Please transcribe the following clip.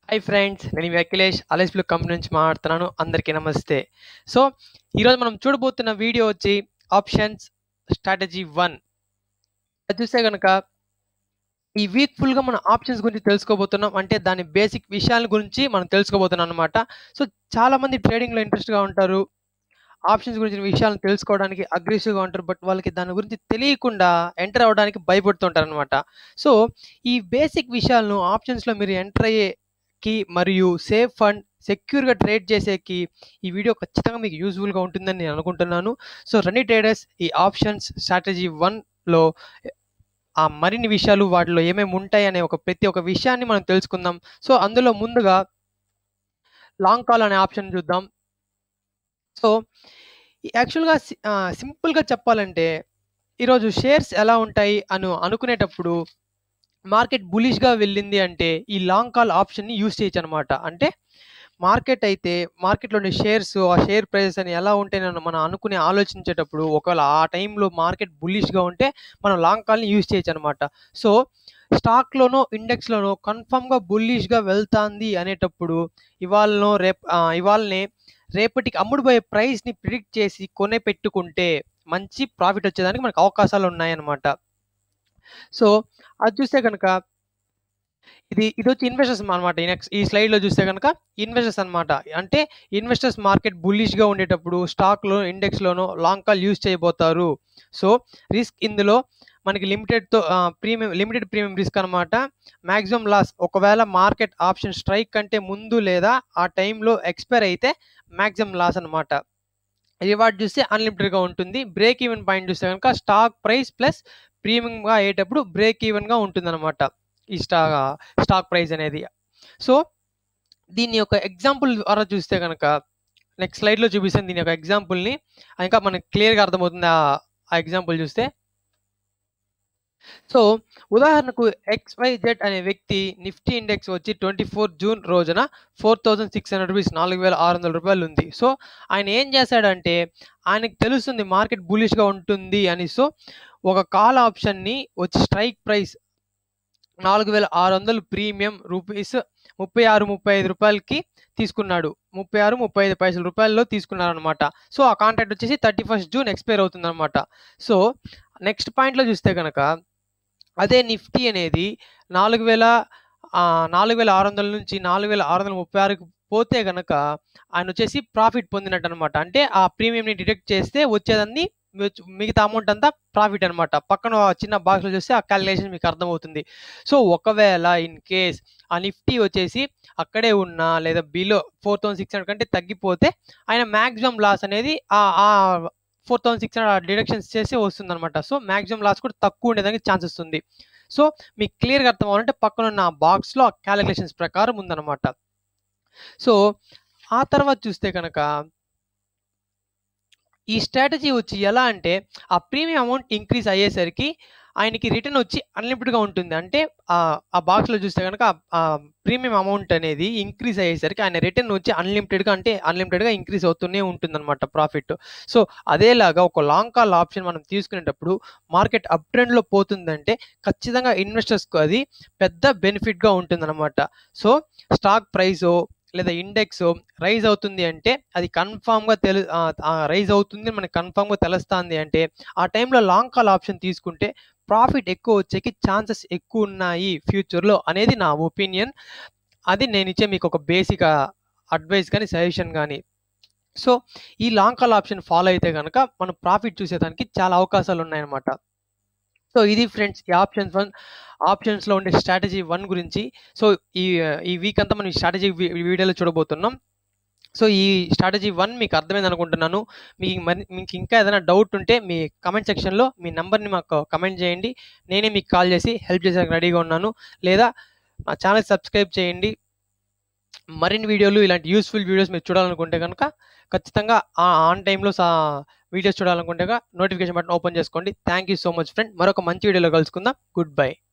hi friends నేను మీ Akhilesh Alice Blue company నుంచి మాట్లాడుతున్నాను అందరికీ నమస్తే సో ఈరోజు మనం చూడబోతున్న వీడియో వచ్చి ఆప్షన్స్ స్ట్రాటజీ వన్ అది చూస్తే కనుక ఈ వీక్ ఫుల్గా మనం ఆప్షన్స్ గురించి తెలుసుకోబోతున్నాం అంటే దాని బేసిక్ విషయాల గురించి మనం తెలుసుకోబోతున్నాం అనమాట సో చాలామంది ట్రేడింగ్లో ఇంట్రెస్ట్గా ఉంటారు ఆప్షన్స్ గురించి విషయాలను తెలుసుకోవడానికి అగ్రెసివ్గా ఉంటారు బట్ వాళ్ళకి దాని గురించి తెలియకుండా ఎంటర్ అవ్వడానికి భయపడుతుంటారు అనమాట సో ఈ బేసిక్ విషయాలను ఆప్షన్స్లో మీరు ఎంటర్ అయ్యేకి మరియు సేఫ్ ఫండ్ సెక్యూర్గా ట్రేడ్ చేసేకి ఈ వీడియో ఖచ్చితంగా మీకు యూజ్ఫుల్గా ఉంటుందని నేను అనుకుంటున్నాను సో రన్నీ ట్రేడర్స్ ఈ ఆప్షన్స్ స్ట్రాటజీ వన్లో ఆ మరిన్ని విషయాలు వాటిలో ఏమేమి ఉంటాయి అనే ఒక ప్రతి ఒక్క విషయాన్ని మనం తెలుసుకుందాం సో అందులో ముందుగా లాంగ్ కాల్ అనే ఆప్షన్ చూద్దాం సో యాక్చువల్గా సింపుల్గా చెప్పాలంటే ఈరోజు షేర్స్ ఎలా ఉంటాయి అని అనుకునేటప్పుడు మార్కెట్ బులిష్గా వెళ్ళింది అంటే ఈ లాంగ్ కాల్ ఆప్షన్ని యూస్ చేయొచ్చు అనమాట అంటే మార్కెట్ అయితే మార్కెట్లోని షేర్స్ ఆ షేర్ ప్రైజెస్ అని ఎలా ఉంటాయని మనం అనుకుని ఆలోచించేటప్పుడు ఒకవేళ ఆ టైంలో మార్కెట్ బుల్లిష్గా ఉంటే మనం లాంగ్ కాల్ని యూజ్ చేయొచ్చు అనమాట సో స్టాక్లోనో ఇండెక్స్లోనో కన్ఫామ్గా బుల్లిష్గా వెళ్తాంది అనేటప్పుడు ఇవాళనో రేపు ఇవాళనే రేపటికి అమ్ముడుపోయే ప్రైస్ని ప్రిడిక్ట్ చేసి కొనే పెట్టుకుంటే మంచి ప్రాఫిట్ వచ్చేదానికి మనకు అవకాశాలు ఉన్నాయన్నమాట సో అది చూస్తే కనుక ఇది ఇది వచ్చి ఇన్వెస్టర్స్ అనమాట నెక్స్ట్ ఈ స్లైడ్లో చూస్తే కనుక ఇన్వెస్టర్స్ అనమాట అంటే ఇన్వెస్టర్స్ మార్కెట్ బుల్లిష్గా ఉండేటప్పుడు స్టాక్లో ఇండెక్స్లోనో లాంగ్ కాల్ యూజ్ చేయబోతారు సో రిస్క్ ఇందులో మనకి లిమిటెడ్తో ప్రీమియం లిమిటెడ్ ప్రీమియం రిస్క్ అనమాట మ్యాక్సిమం లాస్ ఒకవేళ మార్కెట్ ఆప్షన్ స్ట్రైక్ కంటే ముందు లేదా ఆ టైంలో ఎక్స్పైర్ అయితే మ్యాక్సిమం లాస్ అనమాట రివార్డ్ చూస్తే అన్లిమిటెడ్గా ఉంటుంది బ్రేక్ ఈవెన్ పాయింట్ చూస్తే కనుక స్టాక్ ప్రైస్ ప్లస్ ప్రీమియంగా అయ్యేటప్పుడు బ్రేక్ ఈవెన్గా ఉంటుంది ఈ స్టా స్టాక్ ప్రైస్ అనేది సో దీని యొక్క ఎగ్జాంపుల్ ద్వారా చూస్తే కనుక నెక్స్ట్ స్లైడ్లో చూపిస్తాను దీని యొక్క ఎగ్జాంపుల్ని ఇంకా మనకు క్లియర్గా అర్థమవుతుంది ఆ ఎగ్జాంపుల్ చూస్తే సో ఉదాహరణకు ఎక్స్వైజెడ్ అనే వ్యక్తి నిఫ్టీ ఇండెక్స్ వచ్చి ట్వంటీ ఫోర్ జూన్ రోజున four thousand six hundred rupees నాలుగు వేల ఆరు వందల రూపాయలు ఉంది సో ఆయన ఏం చేశాడంటే ఆయనకు తెలుస్తుంది మార్కెట్ బులిష్గా ఉంటుంది అని సో ఒక కాల్ ఆప్షన్ని వచ్చి స్ట్రైక్ ప్రైస్ నాలుగు వేల ఆరు వందలు ప్రీమియం రూపీస్ ముప్పై ఆరు ముప్పై ఐదు రూపాయలకి తీసుకున్నాడు ముప్పై ఆరు ముప్పై ఐదు పైసల రూపాయల్లో తీసుకున్నారు అనమాట సో ఆ కాంట్రాక్ట్ వచ్చేసి థర్టీ ఫస్ట్ జూన్ ఎక్స్పైర్ అవుతుంది అనమాట సో నెక్స్ట్ పాయింట్లో చూస్తే కనుక అదే నిఫ్టీ అనేది నాలుగు వేల నాలుగు వేల ఆరు వందల నుంచి నాలుగు వేల ఆరు వందల ముప్పై ఆరుకి పోతే కనుక ఆయన వచ్చేసి ప్రాఫిట్ పొందినట్టు అనమాట అంటే ఆ ప్రీమియంని డిడక్ట్ చేస్తే వచ్చేదాన్ని మిగతా అమౌంట్ అంతా ప్రాఫిట్ అనమాట పక్కన చిన్న బాక్స్లో చూస్తే ఆ క్యాలిక్యులేషన్ మీకు అర్థమవుతుంది సో ఒకవేళ ఇన్ కేస్ ఆ నిఫ్టీ వచ్చేసి అక్కడే ఉన్నా లేదా below four thousand six hundred కంటే తగ్గిపోతే ఆయన మ్యాక్సిమం లాస్ అనేది ఆ four thousand six hundred deductions చేసి వస్తుంది అనమాట సో మ్యాక్సిమం లాస్ కూడా తక్కువ ఉండేదానికి ఛాన్సెస్ ఉంది సో మీకు క్లియర్గా అర్థం అవ్వాలంటే పక్కన ఉన్న బాక్స్లో ఆ క్యాలిక్యులేషన్స్ ప్రకారం ఉందన్నమాట సో ఆ తర్వాత చూస్తే కనుక ఈ స్ట్రాటజీ వచ్చి ఎలా అంటే ఆ ప్రీమియం అమౌంట్ ఇంక్రీజ్ అయ్యేసరికి ఆయనకి రిటర్న్ వచ్చి అన్లిమిటెడ్గా ఉంటుంది అంటే ఆ బాక్స్లో చూస్తే కనుక ఆ ప్రీమియం అమౌంట్ అనేది ఇంక్రీజ్ అయ్యేసరికి ఆయన రిటర్న్ వచ్చి అన్లిమిటెడ్గా అంటే అన్లిమిటెడ్గా ఇంక్రీజ్ అవుతూనే ఉంటుందన్నమాట ప్రాఫిట్ సో అదేలాగా ఒక లాంగ్ కాల్ ఆప్షన్ మనం తీసుకునేటప్పుడు మార్కెట్ అప్ ట్రెండ్లో పోతుందంటే ఖచ్చితంగా ఇన్వెస్టర్స్కి అది పెద్ద బెనిఫిట్గా ఉంటుందన్నమాట సో స్టాక్ ప్రైజో లేదా ఇండెక్స్ రైజ్ అవుతుంది అంటే అది కన్ఫామ్గా తెలు రైజ్ అవుతుంది మనకి కన్ఫామ్గా తెలుస్తుంది అంటే ఆ టైంలో లాంగ్ కాల్ ఆప్షన్ తీసుకుంటే ప్రాఫిట్ ఎక్కువ వచ్చేకి ఛాన్సెస్ ఎక్కువ ఉన్నాయి ఫ్యూచర్లో అనేది నా ఒపీనియన్ అది నేను ఇచ్చే మీకు ఒక బేసిక్ అడ్వైస్ కానీ సజెషన్ కానీ సో ఈ లాంగ్ కాల్ ఆప్షన్ ఫాలో అయితే కనుక మనం ప్రాఫిట్ చూసేదానికి చాలా అవకాశాలు ఉన్నాయన్నమాట సో ఇది ఫ్రెండ్స్ ఈ ఆప్షన్స్ వన్ ఆప్షన్స్లో ఉండే స్ట్రాటజీ వన్ గురించి సో ఈ ఈ వీక్ అంతా మనం ఈ స్ట్రాటజీ వీడియోలో చూడబోతున్నాం సో ఈ స్ట్రాటజీ వన్ మీకు అర్థమైంది అనుకుంటున్నాను మీకు మరి మీకు ఇంకా ఏదైనా డౌట్ ఉంటే మీ కమెంట్ సెక్షన్లో మీ నెంబర్ని మాకు కమెంట్ చేయండి నేనే మీకు కాల్ చేసి హెల్ప్ చేసేందుకు రెడీగా ఉన్నాను లేదా మా ఛానల్ సబ్స్క్రైబ్ చేయండి మరిన్ని వీడియోలు ఇలాంటి యూస్ఫుల్ వీడియోస్ మీరు చూడాలనుకుంటే కనుక ఖచ్చితంగా ఆన్ టైంలో సా వీడియోస్ చూడాలనుకుంటే నోటిఫికేషన్ బటన్ ఓపెన్ చేసుకోండి thank you so much friend మరొక మంచి వీడియోలో కలుసుకుందాం గుడ్ బై